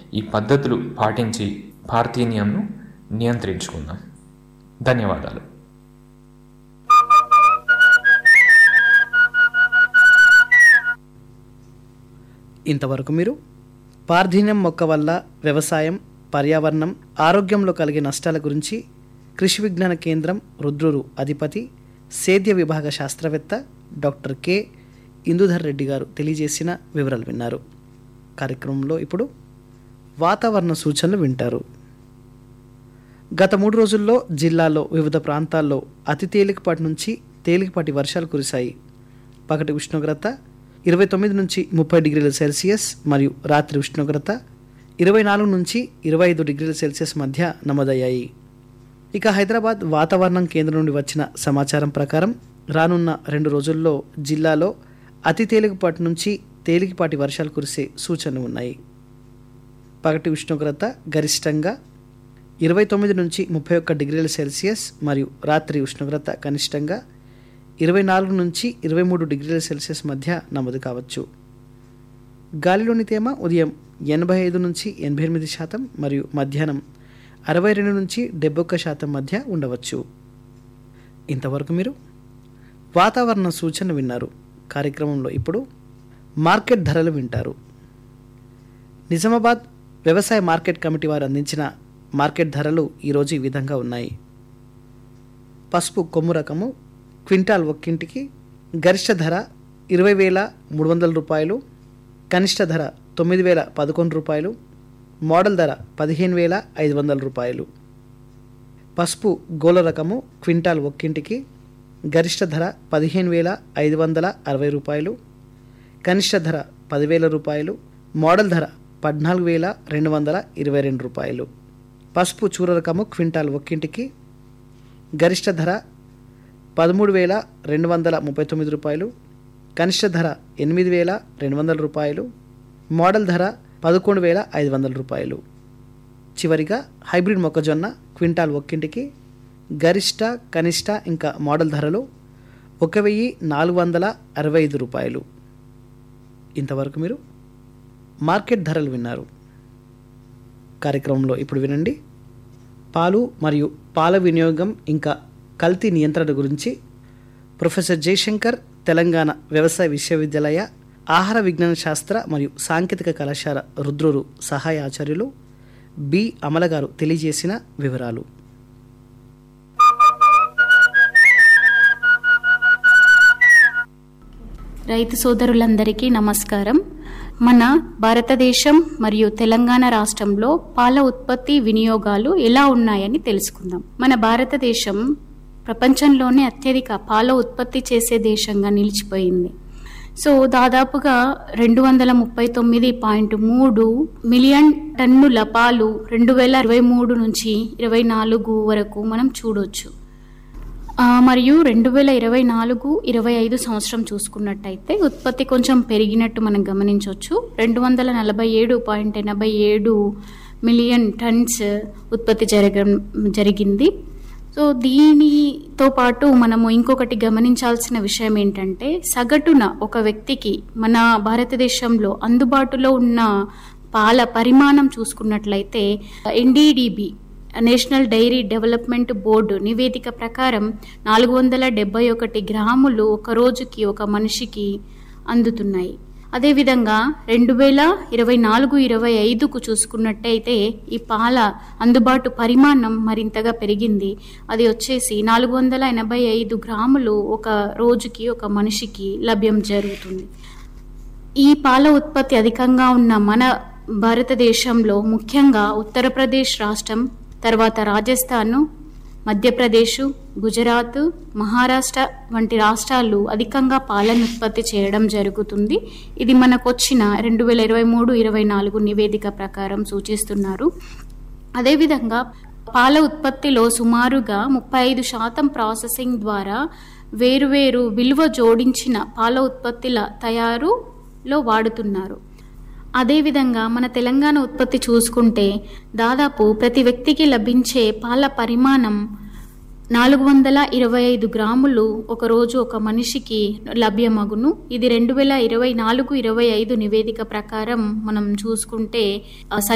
ఈ పద్ధతులు పాటించి పార్థీనియంను నియంత్రించుకుందాం ధన్యవాదాలు ఇంతవరకు మీరు పార్థీన్యం మొక్క వల్ల వ్యవసాయం పర్యావరణం ఆరోగ్యంలో కలిగే నష్టాల గురించి కృషి విజ్ఞాన కేంద్రం రుద్రురు అధిపతి సేద్య విభాగ శాస్త్రవేత్త డాక్టర్ కె ఇందుధర్ రెడ్డి గారు తెలియజేసిన వివరాలు విన్నారు కార్యక్రమంలో ఇప్పుడు వాతావరణ సూచనలు వింటారు గత మూడు రోజుల్లో జిల్లాలో వివిధ ప్రాంతాల్లో అతి తేలికపాటి నుంచి తేలికపాటి వర్షాలు కురిశాయి పగటి ఉష్ణోగ్రత ఇరవై తొమ్మిది నుంచి ముప్పై డిగ్రీల సెల్సియస్ మరియు రాత్రి ఉష్ణోగ్రత ఇరవై నాలుగు నుంచి ఇరవై ఐదు డిగ్రీల సెల్సియస్ మధ్య నమోదయ్యాయి ఇక హైదరాబాద్ వాతావరణం కేంద్రం నుండి వచ్చిన సమాచారం ప్రకారం రానున్న రెండు రోజుల్లో జిల్లాలో అతి తేలికపాటి నుంచి తేలికపాటి వర్షాలు కురిసే సూచనలు ఉన్నాయి పగటి ఉష్ణోగ్రత గరిష్టంగా ఇరవై తొమ్మిది నుంచి ముప్పై ఒక్క డిగ్రీల సెల్సియస్ మరియు రాత్రి ఉష్ణోగ్రత కనిష్టంగా ఇరవై నాలుగు నుంచి ఇరవై మూడు డిగ్రీల సెల్సియస్ మధ్య నమోదు కావచ్చు గాలిలోని తేమ ఉదయం ఎనభై ఐదు నుంచి ఎనభై ఎనిమిది శాతం మరియు మధ్యాహ్నం అరవై రెండు నుంచి డెబ్బై ఒక్క శాతం మధ్య ఉండవచ్చు ఇంతవరకు మీరు వాతావరణ సూచన విన్నారు కార్యక్రమంలో ఇప్పుడు మార్కెట్ ధరలు వింటారు నిజామాబాద్ వ్యవసాయ మార్కెట్ కమిటీ వారు అందించిన మార్కెట్ ధరలు ఈరోజు ఈ విధంగా ఉన్నాయి పసుపు కొమ్ము రకము క్వింటాల్ ఒక్కింటికి గరిష్ట ధర ఇరవై వేల మూడు వందల రూపాయలు కనిష్ట ధర తొమ్మిది వేల పదకొండు రూపాయలు మోడల్ ధర పదిహేను వేల ఐదు వందల రూపాయలు పసుపు గోల రకము క్వింటాల్ ఒక్కింటికి గరిష్ట ధర పదిహేను వేల ఐదు వందల అరవై రూపాయలు కనిష్ట ధర పదివేల రూపాయలు మోడల్ ధర పద్నాలుగు వేల రెండు వందల ఇరవై రెండు రూపాయలు పసుపు చూర రకము క్వింటాల్ ఒక్కింటికి గరిష్ట ధర పదమూడు వేల రెండు వందల ముప్పై తొమ్మిది రూపాయలు కనిష్ట ధర ఎనిమిది వేల రెండు వందల రూపాయలు మోడల్ ధర పదకొండు వేల ఐదు వందల రూపాయలు చివరిగా హైబ్రిడ్ మొక్కజొన్న క్వింటాల్ ఒక్కింటికి గరిష్ట కనిష్ట ఇంకా మోడల్ ధరలు ఒక వెయ్యి నాలుగు వందల అరవై ఐదు రూపాయలు ఇంతవరకు మీరు మార్కెట్ ధరలు విన్నారు కార్యక్రమంలో ఇప్పుడు వినండి పాలు మరియు పాల వినియోగం ఇంకా కల్తీ నియంత్రణ గురించి ప్రొఫెసర్ జయశంకర్ తెలంగాణ వ్యవసాయ విశ్వవిద్యాలయ ఆహార విజ్ఞాన శాస్త్ర మరియు సాంకేతిక కళాశాల రుద్రురు సహాయ ఆచార్యులు బి అమల గారు తెలియజేసిన వివరాలు రైతు సోదరులందరికీ నమస్కారం మన భారతదేశం మరియు తెలంగాణ రాష్ట్రంలో పాల ఉత్పత్తి వినియోగాలు ఎలా ఉన్నాయని తెలుసుకుందాం మన భారతదేశం ప్రపంచంలోనే అత్యధిక పాల ఉత్పత్తి చేసే దేశంగా నిలిచిపోయింది సో దాదాపుగా రెండు వందల ముప్పై తొమ్మిది పాయింట్ మూడు మిలియన్ టన్నుల పాలు రెండు వేల ఇరవై మూడు నుంచి ఇరవై నాలుగు వరకు మనం చూడొచ్చు ఆ, మరియు రెండు వేల ఇరవై నాలుగు ఇరవై ఐదు సంవత్సరం చూసుకున్నట్టయితే ఉత్పత్తి కొంచెం పెరిగినట్టు మనం గమనించవచ్చు రెండు వందల నలభై ఏడు పాయింట్ ఎనభై ఏడు మిలియన్ టన్స్ ఉత్పత్తి జరగ జరిగింది సో దీనితో పాటు మనము ఇంకొకటి గమనించాల్సిన విషయం ఏంటంటే సగటున ఒక వ్యక్తికి మన భారతదేశంలో అందుబాటులో ఉన్న పాల పరిమాణం చూసుకున్నట్లయితే NDDB national dairy development board నివేదిక ప్రకారం నాలుగు వందల డెబ్బై ఒకటి గ్రాములు ఒక రోజుకి ఒక మనిషికి అందుతున్నాయి అదేవిధంగా రెండు వేల ఇరవై నాలుగు ఇరవై ఐదుకు చూసుకున్నట్టయితే ఈ పాల అందుబాటు పరిమాణం మరింతగా పెరిగింది అది వచ్చేసి నాలుగు వందల ఎనభై ఐదు గ్రాములు ఒక రోజుకి ఒక మనిషికి లభ్యం జరుగుతుంది ఈ పాల ఉత్పత్తి అధికంగా ఉన్న మన భారతదేశంలో ముఖ్యంగా ఉత్తరప్రదేశ్ రాష్ట్రం తర్వాత రాజస్థాన్ మధ్యప్రదేశ్ గుజరాత్ మహారాష్ట్ర వంటి రాష్ట్రాలు అధికంగా పాలను ఉత్పత్తి చేయడం జరుగుతుంది ఇది మనకు వచ్చిన రెండు వేల ఇరవై మూడు ఇరవై నాలుగు నివేదిక ప్రకారం సూచిస్తున్నారు అదేవిధంగా పాల ఉత్పత్తిలో సుమారుగా ముప్పై ఐదు శాతం ప్రాసెసింగ్ ద్వారా వేరువేరు విలువ జోడించిన పాల ఉత్పత్తుల తయారులో వాడుతున్నారు అదేవిధంగా మన తెలంగాణ ఉత్పత్తి చూసుకుంటే దాదాపు ప్రతి వ్యక్తికి లభించే పాల పరిమాణం నాలుగు వందల ఇరవై ఐదు గ్రాములు ఒక రోజు ఒక మనిషికి లభ్యమగును ఇది రెండు వేల ఇరవై నాలుగు ఇరవై ఐదు నివేదిక ప్రకారం మనం చూసుకుంటే ఆ,